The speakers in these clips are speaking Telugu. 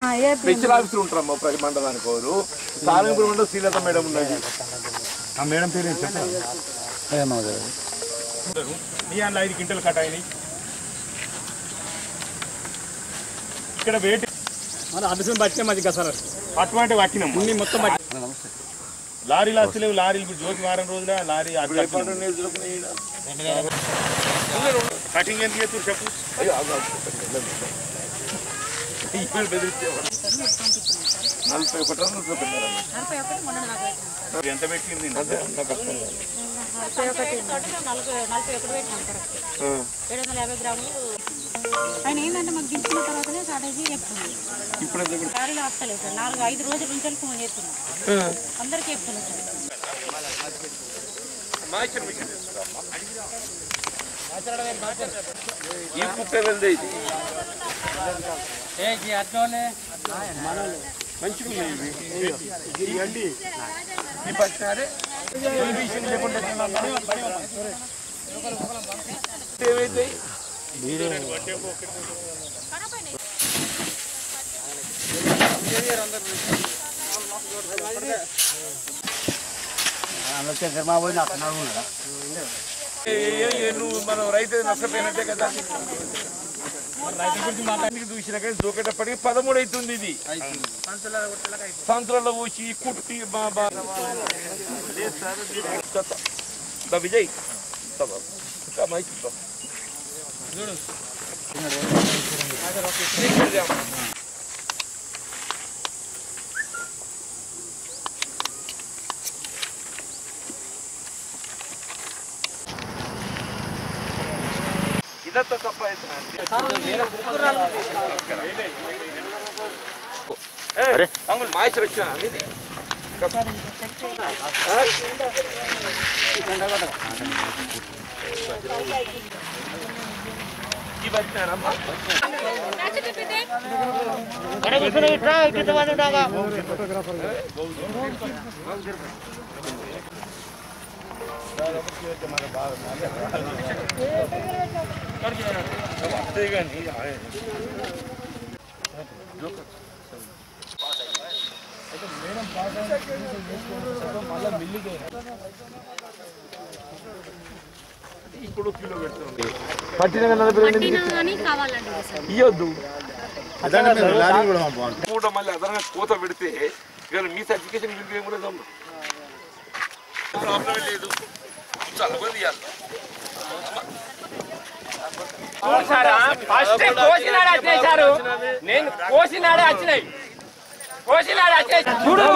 స్పెషల్ ఆఫీసర్ ఉంటారమ్మా ప్రతి మండలానికి వారు సారంగపురం మండలం శ్రీలత మేడం ఉన్నది ఆ మేడం పేరు ఏం చెప్పండి మీ అందులో ఐదు క్వింటల్ కట్ అయినాయి ఇక్కడ వేటి మన అభిసం బట్టే మాది గసాలు అటువంటి వక్కినాం అన్ని మొత్తం బట్టి లారీలు వస్తలేవు లారీలు జోకి వారం రోజుల లారీ అటు కటింగ్ ఎంత చేస్తారు చెప్పు నలభై ఒకటి నలభై పెట్టారమ్మా నలభై ఒకటి మొన్న నలభై ఒకటి. ఎంత పెట్టింది నలభై ఒకటి నలభై నలభై ఒకటి పెట్టినాం కరెక్ట్ ఏడు వందల యాభై గ్రాములు ఆయన ఏంటంటే మాకు దించుకున్న తర్వాతనే స్ట్రాటజీ చెప్తుంది ఇప్పుడు ఎంత ఇప్పుడు? గాడిలో వస్తలేదు సార్ నాలుగు ఐదు రోజుల నుంచి ఫోన్ చేస్తున్నాం అందరికీ చెప్తున్నాం సార్ ఈ కుక్క వెళ్తే ఇది మంచిగా ఉన్నాయి ఇవి ఈ పచ్చినారే ఏమైతే నువ్వు మనం రైతు నష్టపోయినట్టే కదా రైతు గురించి మాట్లాడి చూసినా కానీ దూకేటప్పటికి పదమూడు అవుతుంది ఇది సంచులలో ఊసి కుట్టి బా- బా- దా విజయ్ దా బాబు. దా మైక్ ఇస్తా. ఇదంతా తప్ప అంగుల్ మాయస్ వచ్చా ఇది ఇవి వచ్చినారమ్మా ఇప్పుడు కిలో పెడుతుంది పట్టిన నలభై రెండు కానీ కావాలండి సార్ ఇవ్వద్దు కూడా మళ్ళీ అదనంగా కోత పెడితే ఇవాళ మీ సర్టిఫికేషన్ బిల్ కూడా ఇద్దాం. ప్రాబ్లం లేదు చాలా మంది ఇవ్వాలి ఫస్ట్ కోసినాడే వచ్చినాయి సారు నేను కోసినాడే వచ్చినాయి కోసినాడే వచ్చినాయి చూడు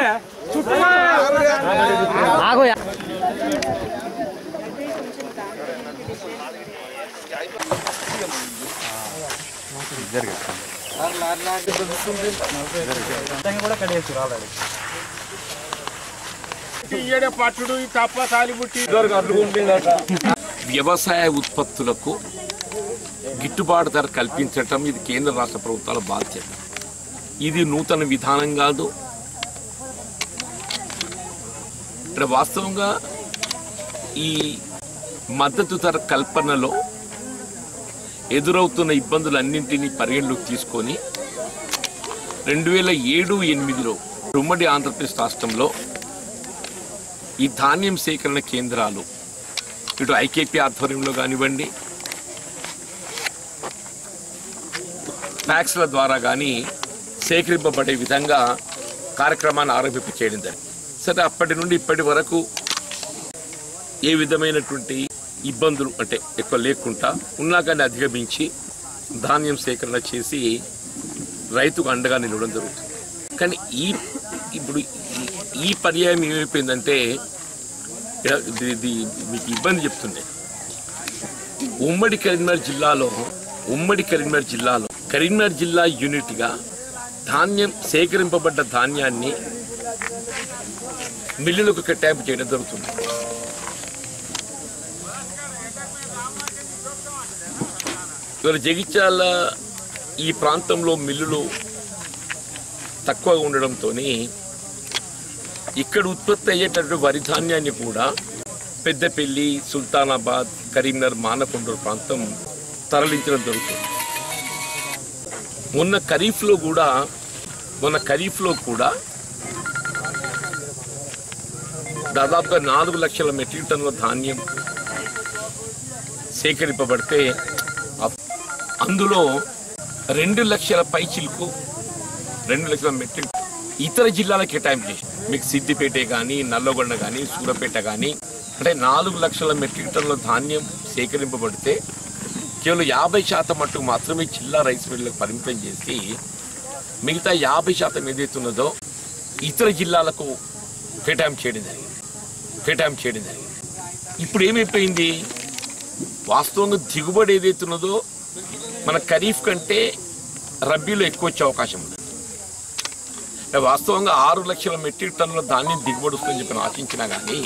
ఈయడే పట్టుడు ఈ తప్ప తాలిబుట్టి వ్యవసాయ ఉత్పత్తులకు గిట్టుబాటు ధర కల్పించటం ఇది కేంద్ర రాష్ట్ర ప్రభుత్వాల బాధ్యత ఇది నూతన విధానం కాదు ఇక్కడ వాస్తవంగా ఈ మద్దతు ధర కల్పనలో ఎదురవుతున్న ఇబ్బందులన్నింటినీ పరిగణలోకి తీసుకొని రెండు వేల ఏడు ఎనిమిదిలో ఉమ్మడి ఆంధ్రప్రదేశ్ రాష్ట్రంలో ఈ ధాన్యం సేకరణ కేంద్రాలు ఇటు ఐకేపీ ఆధ్వర్యంలో కానివ్వండి ట్యాక్స్ల ద్వారా కానీ సేకరింపబడే విధంగా కార్యక్రమాన్ని ఆరంభింప చేయడం జరిగింది సరే అప్పటి నుండి ఇప్పటి వరకు ఏ విధమైనటువంటి ఇబ్బందులు అంటే ఎక్కువ లేకుండా ఉన్నా కానీ అధిగమించి ధాన్యం సేకరణ చేసి రైతుకు అండగా నిలవడం జరుగుతుంది కానీ ఈ ఇప్పుడు ఈ- ఈ పర్యాయం ఏమైపోయిందంటే ఇక్కడ ఇది ఇది మీకు ఇబ్బంది చెప్తుంది ఉమ్మడి కరీంనగర్ జిల్లాలో ఉమ్మడి కరీంనగర్ జిల్లాలో కరీంనగర్ జిల్లా యూనిట్గా ధాన్యం సేకరింపబడ్డ ధాన్యాన్ని మిల్లులకు కేటాయింపు చేయడం జరుగుతుంది ఇవాళ జగిత్యాల ఈ ప్రాంతంలో మిల్లులు తక్కువగా ఉండడంతో ఇక్కడ ఉత్పత్తి అయ్యేటటువంటి వరి ధాన్యాన్ని కూడా పెద్దపల్లి సుల్తానాబాద్ కరీంనగర్ మానకొండూరు ప్రాంతం తరలించడం జరుగుతుంది మొన్న ఖరీఫ్లో కూడా మొన్న ఖరీఫ్లో కూడా దాదాపుగా నాలుగు లక్షల మెట్రిక్ టన్నుల ధాన్యం సేకరింపబడితే అప్- అందులో రెండు లక్షల పైచిలకు రెండు లక్షల మెట్రిక్ ఇతర జిల్లాలకు కేటాయింపు చేసి మీకు సిద్దిపేట కానీ నల్లగొండ కానీ సూరపేట కానీ అంటే నాలుగు లక్షల మెట్రిక్ టన్నుల ధాన్యం సేకరింపబడితే కేవలం యాభై శాతం మట్టుకు మాత్రమే జిల్లా రైస్ మిల్లులకు పరిమితం చేసి మిగతా యాభై శాతం ఏదైతున్నదో ఇతర జిల్లాలకు కేటాయింపు చేయడం జరిగింది కేటాయింపు చేయడం జరిగింది ఇప్పుడు ఏమైపోయింది వాస్తవంగా దిగుబడి ఏదైతున్నదో మన ఖరీఫ్ కంటే రబ్బీలో ఎక్కువ వచ్చే అవకాశం ఉంది అంటే వాస్తవంగా ఆరు లక్షల మెట్రిక్ టన్నుల ధాన్యం దిగుబడి వస్తుందని చెప్పి ఆశించినా కానీ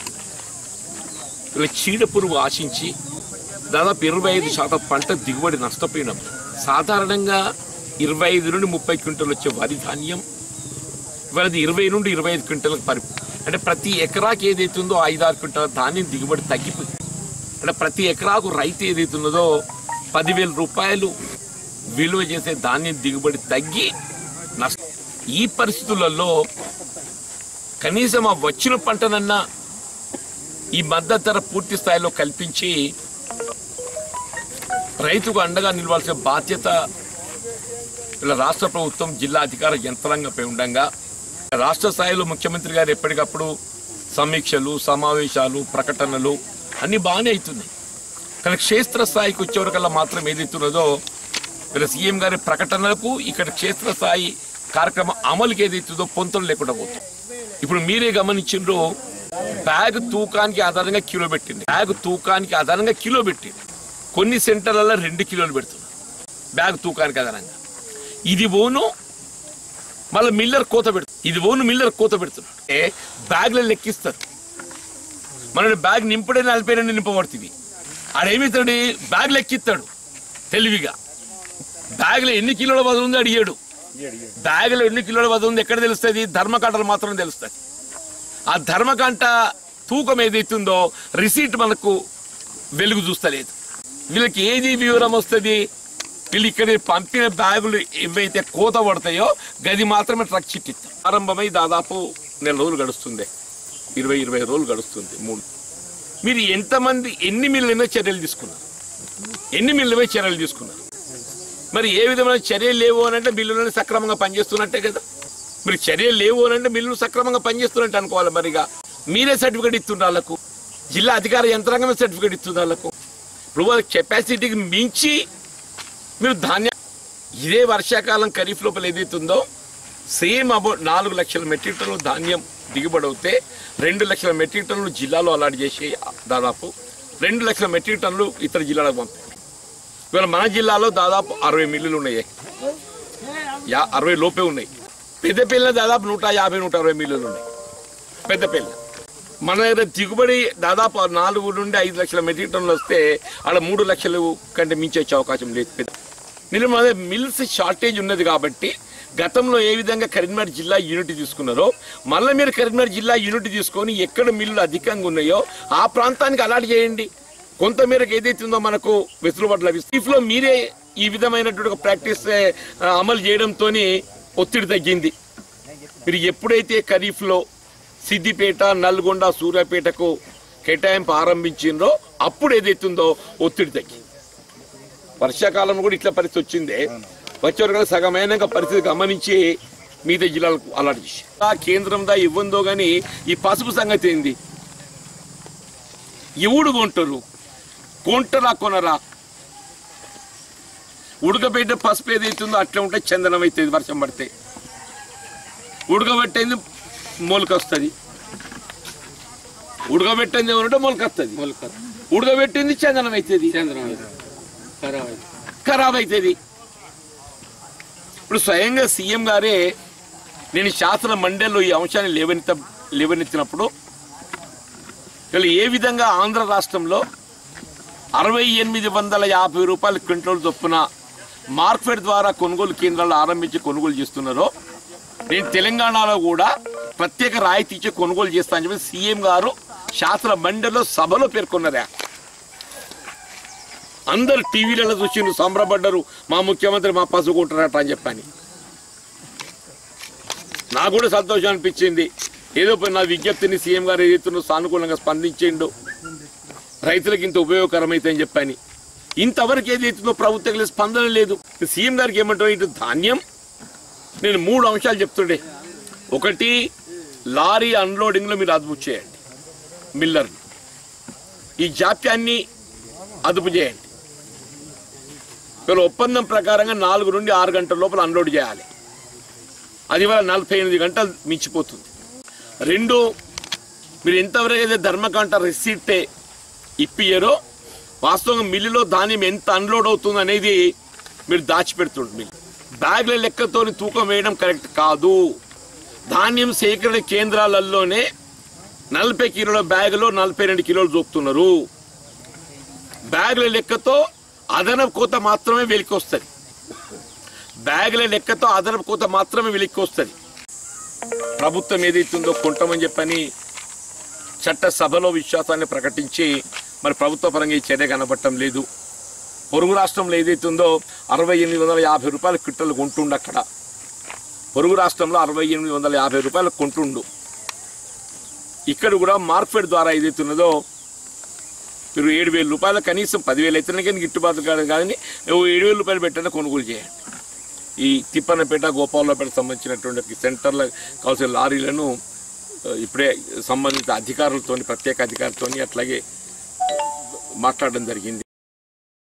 ఇలా చీడ పురుగు ఆశించి దాదాపు ఇరవై ఐదు శాతం పంట దిగుబడి నష్టపోయినాం సాధారణంగా ఇరవై ఐదు నుండి ముప్పై క్వింటల్ వచ్చే వరి ధాన్యం ఇవాళ అది ఇరవై నుండి ఇరవై ఐదు క్వింటలకు పరి అంటే ప్రతి ఎకరాకి ఏదైతుందో ఐదారు క్వింటల ధాన్యం దిగుబడి తగ్గిపోయింది అంటే ప్రతి ఎకరాకు రైతు ఏదైతున్నదో పదివేల రూపాయలు విలువ చేసే ధాన్యం దిగుబడి తగ్గి నష్ట ఈ పరిస్థితులలో కనీసం ఆ వచ్చిన పంటనన్నా ఈ మద్దతు ధర పూర్తి స్థాయిలో కల్పించి రైతుకు అండగా నిలవాల్సిన బాధ్యత ఇలా రాష్ట్ర ప్రభుత్వం జిల్లా అధికార యంత్రాంగంపై ఉండగా రాష్ట్ర స్థాయిలో ముఖ్యమంత్రి గారు ఎప్పటికప్పుడు సమీక్షలు సమావేశాలు ప్రకటనలు అన్నీ బాగానే అవుతున్నాయి కానీ క్షేత్ర స్థాయికి వచ్చేవరకల్లా మాత్రం ఏదైతున్నదో ఇలా సీఎం గారి ప్రకటనలకు ఇక్కడ క్షేత్ర స్థాయి కార్యక్రమం అమలుకి ఏదైతుందో పొంతలు లేకుండా పోతుంది ఇప్పుడు మీరే గమనించిండ్రు బ్యాగ్ తూకానికి ఆధారంగా కిలో పెట్టింది బ్యాగ్ తూకానికి ఆధారంగా కిలో పెట్టింది కొన్ని సెంటర్లలో రెండు కిలోలు పెడుతున్నారు బ్యాగ్ తూకానికి ఆధారంగా ఇది ఓను మళ్ళీ మిల్లర్ కోత పెడుతుంది ఇది ఓను మిల్లర్ కోత పెడుతున్నాడు అంటే బ్యాగ్లో లెక్కిస్తారు మన బ్యాగ్ నింపుడే నలభై రెండు నింపబడుతుంది ఆడేమిస్తాడు బ్యాగ్ లెక్కిస్తాడు తెలివిగా బ్యాగ్లో ఎన్ని కిలోల వద ఉంది అడిగాడు బ్యాగ్లో ఎన్ని కిలోల వద ఉంది ఎక్కడ తెలుస్తుంది ధర్మకాంటలు మాత్రం తెలుస్తుంది ఆ ధర్మకాంట తూకం ఏదైతుందో రిసీట్ మనకు వెలుగు చూస్తలేదు వీళ్ళకి ఏది వివరం వస్తుంది వీళ్ళు ఇక్కడ పంపిన బ్యాగులు ఏవైతే కోత పడతాయో గది మాత్రమే ట్రక్ చిట్టిస్తారు ప్రారంభమై దాదాపు నెల రోజులు గడుస్తుంది ఇరవై ఇరవై రోజులు గడుస్తుంది మూడు మీరు ఎంతమంది ఎన్ని మిల్ల మీద చర్యలు తీసుకున్నారు ఎన్ని మిల్ల మీద చర్యలు తీసుకున్నారు మరి ఏ విధమైన చర్యలు లేవు అని అంటే బిల్లులను సక్రమంగా పనిచేస్తున్నట్టే కదా మీరు చర్యలు లేవు అని అంటే బిల్లులు సక్రమంగా పనిచేస్తున్నట్టు అనుకోవాలి మరిగా మీరే సర్టిఫికేట్ ఇస్తున్నారు వాళ్ళకు జిల్లా అధికార యంత్రాంగమే సర్టిఫికేట్ ఇస్తుంది వాళ్ళకు ఇప్పుడు వాళ్ళ కెపాసిటీకి మించి మీరు ధాన్యం ఇదే వర్షాకాలం ఖరీఫ్ లోపల ఏదైతుందో సేమ్ అబౌట్ నాలుగు లక్షల మెట్రిక్ టన్నులు ధాన్యం దిగుబడి అవుతే రెండు లక్షల మెట్రిక్ టన్నులు జిల్లాలో అలాట్ చేసి దాదాపు రెండు లక్షల మెట్రిక్ టన్నులు ఇతర జిల్లాలకు పంపారు ఇవాళ మన జిల్లాలో దాదాపు అరవై మిల్లులు ఉన్నాయి యా అరవై లోపే ఉన్నాయి పెద్దపల్లిలో దాదాపు నూట యాభై నూట అరవై మిల్లులు ఉన్నాయి పెద్దపల్లి మన దగ్గర దిగుబడి దాదాపు నాలుగు నుండి ఐదు లక్షల మెట్రిక్ టన్నులు వస్తే ఆడ మూడు లక్షలు కంటే మించి వచ్చే అవకాశం లేదు పెద్ద మీరు మన దగ్గర మిల్స్ షార్టేజ్ ఉన్నది కాబట్టి గతంలో ఏ విధంగా కరీంనగర్ జిల్లా యూనిట్ తీసుకున్నారో మళ్ళీ మీరు కరీంనగర్ జిల్లా యూనిట్ తీసుకొని ఎక్కడ మిల్లులు అధికంగా ఉన్నాయో ఆ ప్రాంతానికి అలాట్ చేయండి కొంత మేరకు ఏదైతే ఉందో మనకు వెసులుబాటు లభిస్తుంది లో మీరే ఈ విధమైనటువంటి ఒక ప్రాక్టీస్ ఆ, అమలు చేయడంతో ఒత్తిడి తగ్గింది మీరు ఎప్పుడైతే ఖరీఫ్లో సిద్దిపేట నల్గొండ సూర్యాపేటకు కేటాయింపు ఆరంభించిండ్రో అప్పుడు ఏదైతుందో ఒత్తిడి తగ్గి వర్షాకాలం కూడా ఇట్లా పరిస్థితి వచ్చిందే వచ్చే వరకు సగమైనాక పరిస్థితి గమనించి మిగతా జిల్లాలకు అలాంటి చేశారు కేంద్రం దా ఇవ్వందో కానీ ఈ పసుపు సంగతి ఏంది ఎవడు కొంటారు కొంటరా కొనరా ఉడకబెట్టే పసుపు ఏదైతుందో అట్లా ఉంటే చందనం అవుతుంది వర్షం పడితే ఉడకబెట్టేది మొలకొస్తుంది ఉడకబెట్టింది ఏమంటే మొలకొస్తుంది ఉడకబెట్టింది చందనం అవుతుంది ఖరాబ్ అవుతుంది ఇప్పుడు స్వయంగా సీఎం గారే నేను శాసన మండలిలో ఈ అంశాన్ని లేవనెత్త లేవనెత్తినప్పుడు వీళ్ళు ఏ విధంగా ఆంధ్ర రాష్ట్రంలో అరవై ఎనిమిది వందల యాభై రూపాయల క్వింటల్ చొప్పున మార్కెట్ ద్వారా కొనుగోలు కేంద్రాలు ఆరంభించి కొనుగోలు చేస్తున్నారో నేను తెలంగాణలో కూడా ప్రత్యేక రాయితీ ఇచ్చి కొనుగోలు చేస్తా అని చెప్పి సీఎం గారు శాసన మండలిలో సభలో పేర్కొన్నదా అందరు టీవీలలో చూసి సంబరపడ్డారు మా ముఖ్యమంత్రి మా పసుకుంటారట అని చెప్పని నాకు కూడా సంతోషం అనిపించింది ఏదో పోయి నా విజ్ఞప్తిని సీఎం గారు ఏదైతున్నో సానుకూలంగా స్పందించిండు రైతులకు ఇంత ఉపయోగకరమైతే అని చెప్పని ఇంతవరకు ఏదైతుందో ప్రభుత్వం స్పందన లేదు సీఎం గారికి ఏమంటారు ఇటు ధాన్యం నేను మూడు అంశాలు చెప్తుండే ఒకటి లారీ అన్లోడింగ్లో మీరు అదుపు చేయండి మిల్లర్ని ఈ జాప్యాన్ని అదుపు చేయండి వీళ్ళ ఒప్పందం ప్రకారంగా నాలుగు నుండి ఆరు గంటల లోపల అన్లోడ్ చేయాలి అది ఇవాళ నలభై ఎనిమిది గంటలు మించిపోతుంది రెండు మీరు ఎంతవరకు అయితే ధర్మకాంట రెసిప్టే ఇప్పియరో వాస్తవంగా మిల్లులో ధాన్యం ఎంత అన్లోడ్ అవుతుంది అనేది మీరు దాచిపెడుతుంది మిల్లు బ్యాగ్ల లెక్కతోని తూకం వేయడం కరెక్ట్ కాదు ధాన్యం సేకరణ కేంద్రాలలోనే నలభై కిలోల బ్యాగులో నలభై రెండు కిలోలు చూపుతున్నారు బ్యాగుల లెక్కతో అదనపు కోత మాత్రమే వెలికి వస్తుంది బ్యాగుల లెక్కతో అదనపు కోత మాత్రమే వెలికి వస్తుంది ప్రభుత్వం ఏదైతుందో కొంటామని చెప్పని చట్ట సభలో విశ్వాసాన్ని ప్రకటించి మరి ప్రభుత్వ పరంగా ఈ చర్య కనబడటం లేదు పొరుగు రాష్ట్రంలో ఏదైతుందో అరవై ఎనిమిది వందల యాభై రూపాయల క్విట్టలు కొంటుండు అక్కడ పొరుగు రాష్ట్రంలో అరవై ఎనిమిది వందల యాభై రూపాయలు కొంటుండు ఇక్కడ కూడా మార్కెట్ ద్వారా ఏదైతున్నదో మీరు ఏడు వేల రూపాయలు కనీసం పదివేలు అయితేనే కానీ గిట్టుబాటు కాదు కానీ ఓ ఏడు వేల రూపాయలు పెట్టిన కొనుగోలు చేయండి ఈ తిప్పన్నపేట గోపాలపేట సంబంధించినటువంటి సెంటర్ల కావాల్సిన లారీలను ఆ, ఇప్పుడే సంబంధిత అధికారులతోని ప్రత్యేక అధికారులతోని అట్లాగే మాట్లాడడం జరిగింది